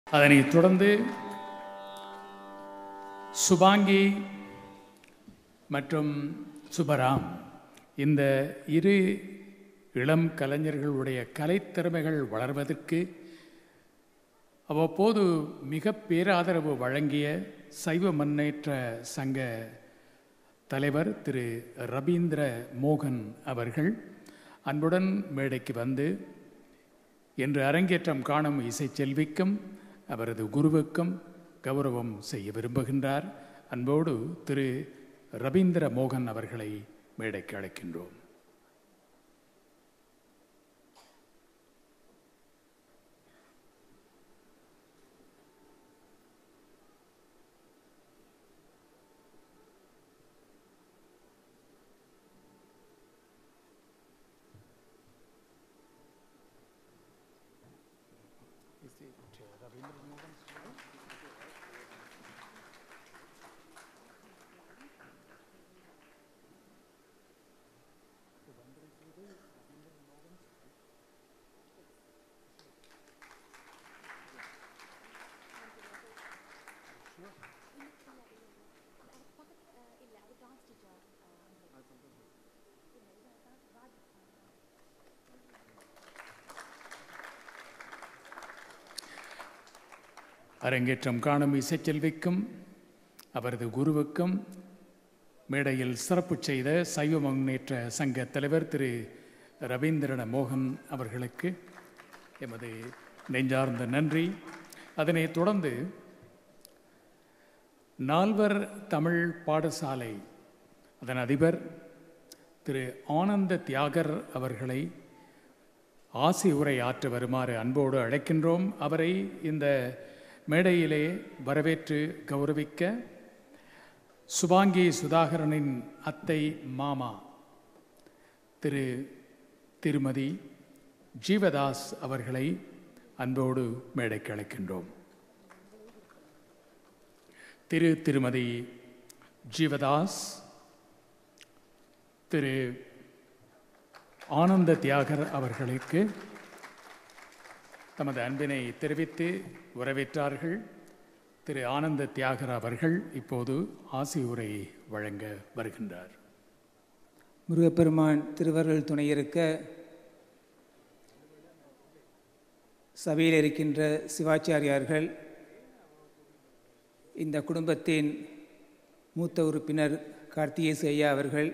அதனைத் தொடர்ந்து சுபாங்கி மற்றும் சுபராம் இந்த இரு இளம் கலைஞர்களுடைய கலைத்திறமைகள் வளர்வதற்கு அவ்வப்போது மிக பேராதரவு வழங்கிய சைவ முன்னேற்ற சங்க தலைவர் திரு ரபீந்திர மோகன் அவர்கள் அன்புடன் மேடைக்கு வந்து இன்று அரங்கேற்றம் காணும் இசைச்செல்விக்கும் அவரது குருவுக்கும் கௌரவம் செய்ய விரும்புகின்றார் அன்போடு திரு ரபீந்திர மோகன் அவர்களை மேடைக்கு அழைக்கின்றோம் அரங்கேற்றம் காணும் இசைச்செல்விக்கும் அவரது குருவுக்கும் மேடையில் சிறப்பு செய்த சைவ முன்னேற்ற சங்க தலைவர் திரு ரவீந்திரன மோகன் அவர்களுக்கு எமது நெஞ்சார்ந்த நன்றி அதனைத் தொடர்ந்து நால்வர் தமிழ் பாடசாலை அதன் அதிபர் திரு ஆனந்த தியாகர் அவர்களை ஆசி உரை ஆற்ற வருமாறு அன்போடு அழைக்கின்றோம் அவரை இந்த மேடையிலே வரவேற்று கௌரவிக்க சுபாங்கி சுதாகரனின் அத்தை மாமா திரு திருமதி ஜீவதாஸ் அவர்களை அன்போடு மேடைக்கு அழைக்கின்றோம் திரு திருமதி ஜீவதாஸ் திரு ஆனந்த தியாகர் அவர்களுக்கு தமது அன்பினை தெரிவித்து வரவேற்றார்கள் திரு ஆனந்த தியாகர் அவர்கள் இப்போது ஆசி உரை வழங்க வருகின்றார் முருகப்பெருமான் திருவருள் துணையிருக்க சபையில் இருக்கின்ற சிவாச்சாரியார்கள் இந்த குடும்பத்தின் மூத்த உறுப்பினர் கார்த்திகேசு ஐயா அவர்கள்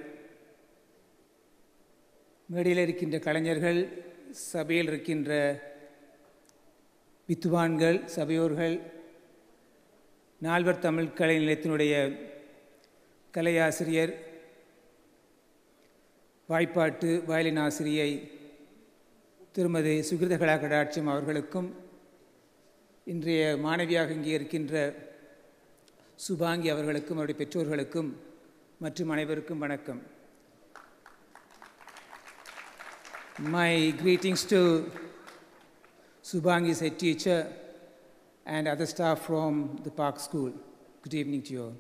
மேடையில் இருக்கின்ற கலைஞர்கள் சபையில் இருக்கின்ற வித்துவான்கள் சபையோர்கள் நால்வர் தமிழ் கலை நிலையத்தினுடைய கலையாசிரியர் வாய்ப்பாட்டு வயலின் ஆசிரியை திருமதி சுகிருத கலா கடாட்சியம் அவர்களுக்கும் இன்றைய மாணவியாக இங்கே இருக்கின்ற சுபாங்கி அவர்களுக்கும் அவருடைய பெற்றோர்களுக்கும் மற்றும் அனைவருக்கும் வணக்கம் My greetings to Subhangi is a teacher and other staff from the Park School. Good evening to you all.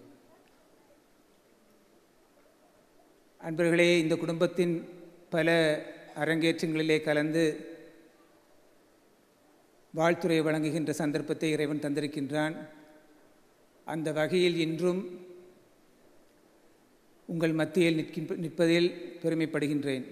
அன்பர்களே இந்த குடும்பத்தின் பல அரங்கேற்றங்களிலே கலந்து வாழ்த்துறை வழங்குகின்ற சந்தர்ப்பத்தை இறைவன் தந்திருக்கின்றான் அந்த வகையில் இன்றும் உங்கள் மத்தியில் நிற்கின்ற நிற்பதில் பெருமைப்படுகின்றேன்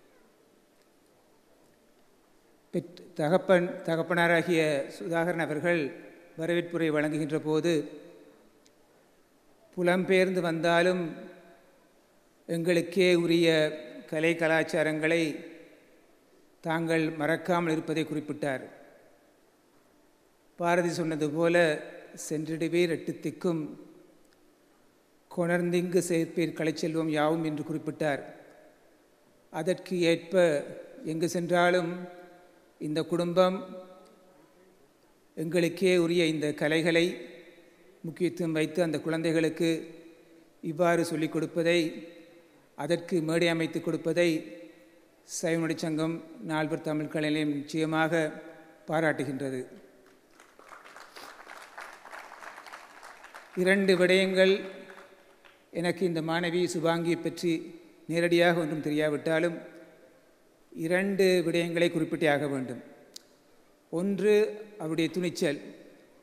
பெற் தகப்பன் தகப்பனாராகிய சுதாகரன் அவர்கள் வரவேற்புரை வழங்குகின்ற போது புலம்பெயர்ந்து வந்தாலும் எங்களுக்கே உரிய கலை கலாச்சாரங்களை தாங்கள் மறக்காமல் இருப்பதை குறிப்பிட்டார் பாரதி சொன்னது போல சென்றிடுவீர் எட்டு திக்கும் கொணர்ந்திங்கு சேர்ப்பீர் கலைச்செல்வம் யாவும் என்று குறிப்பிட்டார் அதற்கு ஏற்ப எங்கு சென்றாலும் இந்த குடும்பம் எங்களுக்கே உரிய இந்த கலைகளை முக்கியத்துவம் வைத்து அந்த குழந்தைகளுக்கு இவ்வாறு சொல்லிக் கொடுப்பதை அதற்கு மேடை அமைத்து கொடுப்பதை சைவனுடைய சங்கம் நால்வர் தமிழ் கலையிலையும் நிச்சயமாக பாராட்டுகின்றது இரண்டு விடயங்கள் எனக்கு இந்த மாணவி சுபாங்கியை பற்றி நேரடியாக ஒன்றும் தெரியாவிட்டாலும் இரண்டு விடயங்களை குறிப்பிட்டே ஆக வேண்டும் ஒன்று அவருடைய துணிச்சல்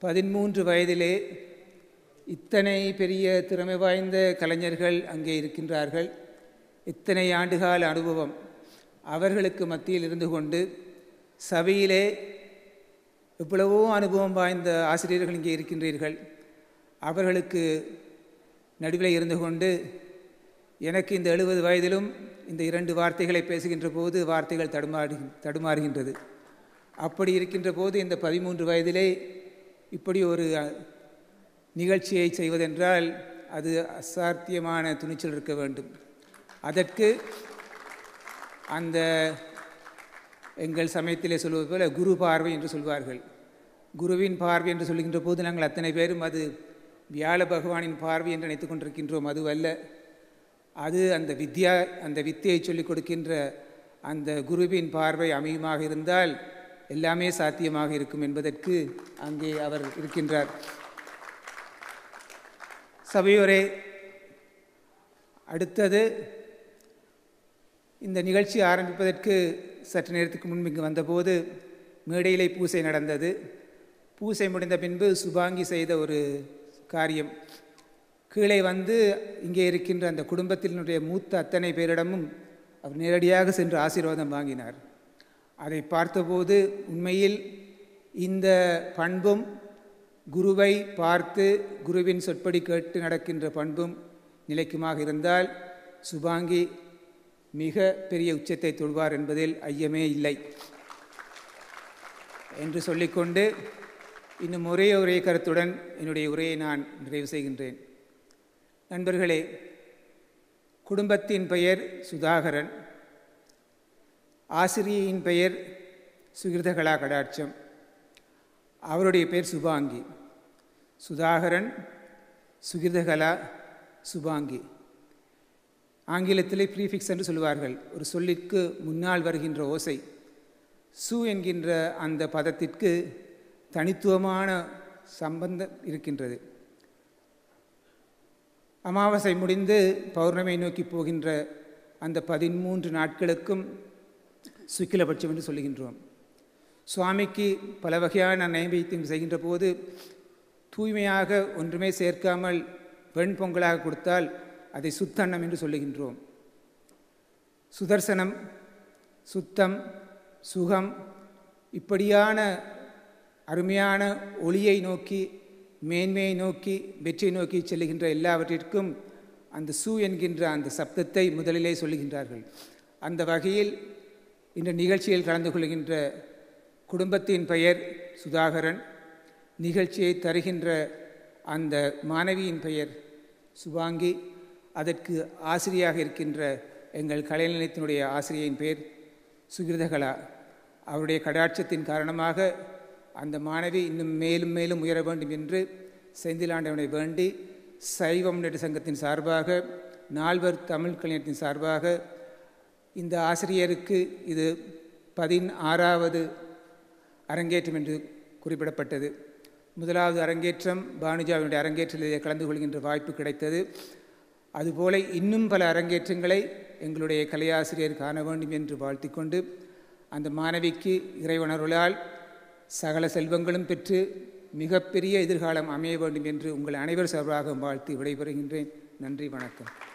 பதிமூன்று வயதிலே இத்தனை பெரிய திறமை வாய்ந்த கலைஞர்கள் அங்கே இருக்கின்றார்கள் இத்தனை ஆண்டுகால அனுபவம் அவர்களுக்கு மத்தியில் இருந்து கொண்டு சபையிலே எவ்வளவோ அனுபவம் வாய்ந்த ஆசிரியர்கள் இங்கே இருக்கின்றீர்கள் அவர்களுக்கு நடுவில் இருந்து கொண்டு எனக்கு இந்த எழுபது வயதிலும் இந்த இரண்டு வார்த்தைகளை பேசுகின்ற போது வார்த்தைகள் தடுமாறு தடுமாறுகின்றது அப்படி இருக்கின்ற போது இந்த பதிமூன்று வயதிலே இப்படி ஒரு நிகழ்ச்சியை செய்வதென்றால் அது அசாத்தியமான துணிச்சல் இருக்க வேண்டும் அதற்கு அந்த எங்கள் சமயத்திலே சொல்வது போல குரு பார்வை என்று சொல்வார்கள் குருவின் பார்வை என்று சொல்கின்ற போது நாங்கள் அத்தனை பேரும் அது வியாழ பகவானின் பார்வை என்று நினைத்து கொண்டிருக்கின்றோம் அதுவல்ல அது அந்த வித்யா அந்த வித்தியை சொல்லிக் கொடுக்கின்ற அந்த குருவின் பார்வை அமையுமாக இருந்தால் எல்லாமே சாத்தியமாக இருக்கும் என்பதற்கு அங்கே அவர் இருக்கின்றார் சபையோரே அடுத்தது இந்த நிகழ்ச்சி ஆரம்பிப்பதற்கு சற்று நேரத்துக்கு முன்பு இங்கு வந்தபோது மேடையிலே பூசை நடந்தது பூசை முடிந்த பின்பு சுபாங்கி செய்த ஒரு காரியம் கீழே வந்து இங்கே இருக்கின்ற அந்த குடும்பத்தினுடைய மூத்த அத்தனை பேரிடமும் அவர் நேரடியாக சென்று ஆசீர்வாதம் வாங்கினார் அதை பார்த்தபோது உண்மையில் இந்த பண்பும் குருவை பார்த்து குருவின் சொற்படி கேட்டு நடக்கின்ற பண்பும் நிலைக்குமாக இருந்தால் சுபாங்கி மிக பெரிய உச்சத்தை தொழுவார் என்பதில் ஐயமே இல்லை என்று சொல்லிக்கொண்டு இன்னும் ஒரே ஒரே கருத்துடன் என்னுடைய உரையை நான் நிறைவு செய்கின்றேன் நண்பர்களே குடும்பத்தின் பெயர் சுதாகரன் ஆசிரியையின் பெயர் சுகிருதகலா கடாட்சம் அவருடைய பெயர் சுபாங்கி சுதாகரன் சுகிருதகலா சுபாங்கி ஆங்கிலத்திலே ப்ரீஃபிக்ஸ் என்று சொல்வார்கள் ஒரு சொல்லிற்கு முன்னால் வருகின்ற ஓசை சு என்கின்ற அந்த பதத்திற்கு தனித்துவமான சம்பந்தம் இருக்கின்றது அமாவாசை முடிந்து பௌர்ணமி நோக்கி போகின்ற அந்த பதிமூன்று நாட்களுக்கும் சுக்கிலபட்சம் என்று சொல்லுகின்றோம் சுவாமிக்கு பல வகையான நைவேத்தியம் செய்கின்ற போது தூய்மையாக ஒன்றுமே சேர்க்காமல் வெண் பொங்கலாக கொடுத்தால் அதை சுத்தன்னம் என்று சொல்லுகின்றோம் சுதர்சனம் சுத்தம் சுகம் இப்படியான அருமையான ஒளியை நோக்கி மேன்மையை நோக்கி வெற்றியை நோக்கி செல்லுகின்ற எல்லாவற்றிற்கும் அந்த சு என்கின்ற அந்த சப்தத்தை முதலிலே சொல்லுகின்றார்கள் அந்த வகையில் இந்த நிகழ்ச்சியில் கலந்து கொள்கின்ற குடும்பத்தின் பெயர் சுதாகரன் நிகழ்ச்சியை தருகின்ற அந்த மாணவியின் பெயர் சுபாங்கி அதற்கு ஆசிரியாக இருக்கின்ற எங்கள் கலைநிலையத்தினுடைய ஆசிரியரின் பெயர் சுகிருதகலா அவருடைய கடாட்சத்தின் காரணமாக அந்த மாணவி இன்னும் மேலும் மேலும் உயர வேண்டும் என்று செந்திலாண்டவனை வேண்டி சைவ முன்னேற்ற சங்கத்தின் சார்பாக நால்வர் தமிழ் கலைஞத்தின் சார்பாக இந்த ஆசிரியருக்கு இது பதினாறாவது அரங்கேற்றம் என்று குறிப்பிடப்பட்டது முதலாவது அரங்கேற்றம் பானுஜாவினுடைய அரங்கேற்றத்தில் கலந்து கொள்கின்ற வாய்ப்பு கிடைத்தது அதுபோல இன்னும் பல அரங்கேற்றங்களை எங்களுடைய கலையாசிரியர் காண வேண்டும் என்று வாழ்த்திக்கொண்டு அந்த மாணவிக்கு இறைவனருளால் சகல செல்வங்களும் பெற்று மிகப்பெரிய எதிர்காலம் அமைய வேண்டும் என்று உங்கள் அனைவர் சார்பாக வாழ்த்தி விடைபெறுகின்றேன் நன்றி வணக்கம்